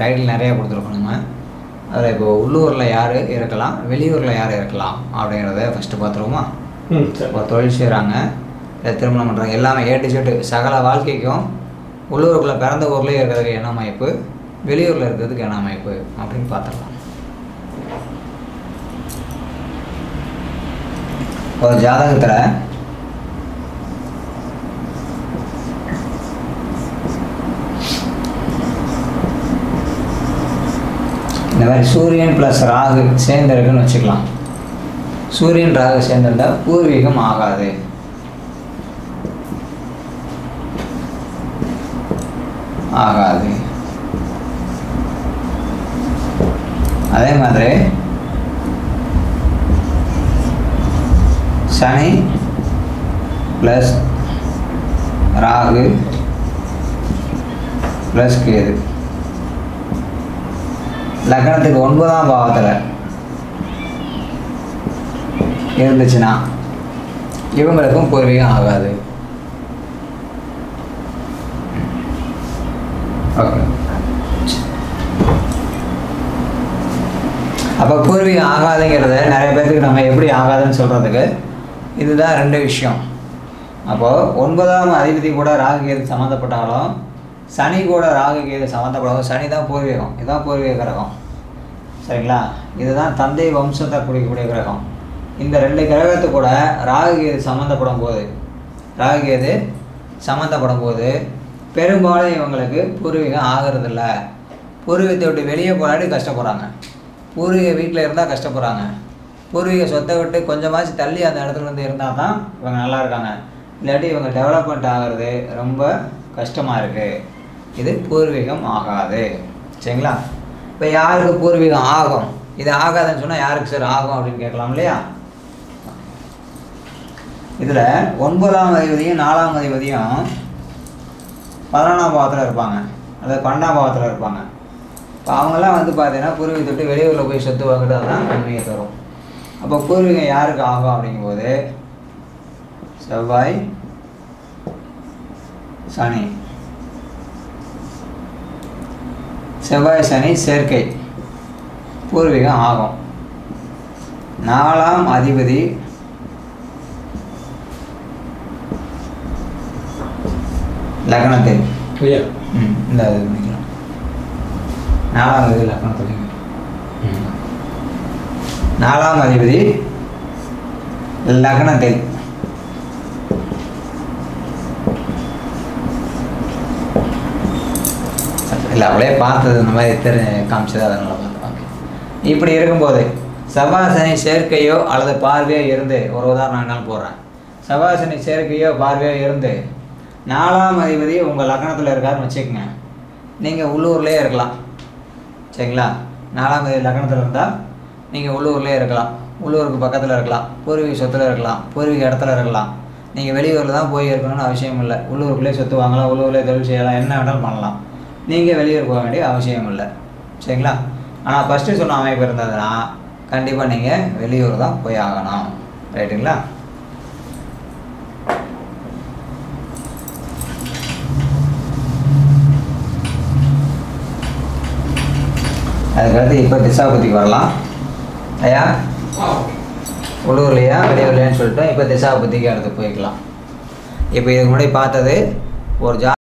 title நிறையா கொடுத்துருக்கோம் நம்ம அதில் இப்போ உள்ளூரில் யார் இருக்கலாம் வெளியூரில் யார் இருக்கலாம் அப்படிங்கிறத ஃபஸ்ட்டு பார்த்துருவோமா ம் சரி இப்போ தொழில் செய்கிறாங்க இல்லை திருமணம் பண்ணுறாங்க எல்லாமே ஏ டு செட்டு சகல வாழ்க்கைக்கும் உள்ளூருக்குள்ளே பிறந்த ஊர்லேயே இருக்கிறதுக்கு என்ன அமைப்பு வெளியூரில் இருக்கிறதுக்கு என்ன அமைப்பு அப்படின்னு பார்த்துடலாம் ஒரு ஜாதகத்தில் இந்த மாதிரி சூரியன் ப்ளஸ் ராகு சேர்ந்திருக்குன்னு வச்சுக்கலாம் சூரியன் ராகு சேர்ந்திருந்தா பூர்வீகம் ஆகாது ஆகாது அதே மாதிரி சனி ப்ளஸ் ராகு ப்ளஸ் கேது லக்னத்துக்கு ஒன்பதாம் பாவத்தில் இருந்துச்சுன்னா இவங்களுக்கும் பூர்வீகம் ஆகாது ஓகே அப்போ பூர்வீகம் ஆகாதுங்கிறத நிறைய பேர்த்துக்கு நம்ம எப்படி ஆகாதுன்னு சொல்கிறதுக்கு இதுதான் ரெண்டு விஷயம் அப்போது ஒன்பதாம் அதிபதி கூட ராகு கேது சம்மந்தப்பட்டாலும் சனி கூட ராகு கேது சம்மந்தப்படாலும் சனி தான் பூர்வீகம் இதுதான் பூர்வீக கிரகம் சரிங்களா இதுதான் தந்தை வம்சத்தை குறிக்கக்கூடிய கிரகம் இந்த ரெண்டு கிரகத்து கூட ராகு கேது சம்மந்தப்படும் போது ராகு கேது சம்மந்தப்படும் போது பெரும்பாலும் இவங்களுக்கு பூர்வீகம் ஆகிறதில்ல பூர்வீகத்தை விட்டு வெளியே போராடி கஷ்டப்படுறாங்க பூர்வீக வீட்டில் இருந்தால் கஷ்டப்படுறாங்க பூர்வீக சொத்தை விட்டு கொஞ்சமாச்சும் தள்ளி அந்த இடத்துல இருந்து இருந்தால் தான் இவங்க நல்லா இருக்காங்க இல்லாட்டி இவங்க டெவலப்மெண்ட் ஆகிறது ரொம்ப கஷ்டமாக இருக்குது இது பூர்வீகம் ஆகாது சரிங்களா இப்போ யாருக்கு பூர்வீகம் ஆகும் இது ஆகாதுன்னு சொன்னால் யாருக்கு சார் ஆகும் அப்படின்னு கேட்கலாம் இல்லையா இதில் ஒன்பதாம் அதிபதியும் நாலாம் அதிபதியும் பதினொன்றாம் பாவத்தில் இருப்பாங்க அல்லது பன்னெண்டாம் பாவத்தில் இருப்பாங்க இப்போ அவங்கெல்லாம் வந்து பார்த்தீங்கன்னா பூர்வீகத்தை விட்டு வெளியூரில் போய் சொத்து வாங்கிட்டு தான் நன்மையை தரும் அப்போ பூர்வீகம் யாருக்கு ஆகும் அப்படிங்கும்போது செவ்வாய் சனி செவ்வாய் சனி சேர்க்கை பூர்வீகம் ஆகும் நாலாம் அதிபதி லக்னத்தில் ஐயா ம் இந்த இது பண்ணிக்கலாம் நாலாம் அதிபதி லக்னத்தில் நாலாம் அதிபதி லக்னத்தில் இல்லை அவளே பார்த்தது இந்த மாதிரி தெரி காமிச்சது அதனால பார்த்தேன் ஓகே இப்படி இருக்கும்போது சபாசனி சேர்க்கையோ அல்லது பார்வையோ இருந்து ஒரு உதாரணம் என்னால் போடுறேன் சபாசனி சேர்க்கையோ பார்வையோ இருந்து நாலாம் அதிபதி உங்கள் லக்னத்தில் இருக்காருன்னு வச்சுக்கோங்க நீங்கள் உள்ளூர்லேயே இருக்கலாம் சரிங்களா நாலாம் தேதி லக்னத்தில் இருந்தால் நீங்கள் உள்ளூர்லேயே இருக்கலாம் உள்ளூருக்கு பக்கத்தில் இருக்கலாம் பூர்வீக சொத்தில் இருக்கலாம் பூர்வீக இடத்துல இருக்கலாம் நீங்கள் வெளியூரில் தான் போய் இருக்கணும்னு அவசியம் இல்லை உள்ளூருக்குள்ளே சொத்து வாங்கலாம் உள்ளூர்லேயே தொழில் செய்யலாம் என்ன வேணாலும் பண்ணலாம் நீங்கள் வெளியூர் போக வேண்டிய அவசியம் இல்லை சரிங்களா ஆனால் ஃபஸ்ட்டு சொன்ன அமைப்பு இருந்ததுன்னா கண்டிப்பாக நீங்கள் வெளியூர் தான் போய் ஆகணும் ரைட்டுங்களா அதுக்கடுத்து இப்போ திசாபதிக்கு வரலாம் ஐயா உள்ளூர்லையா வெளியூர்லையான்னு சொல்லிட்டு இப்போ திசாபதிக்கு அடுத்து போய்க்கலாம் இப்போ இதுக்கு முன்னாடி பார்த்தது ஒரு ஜா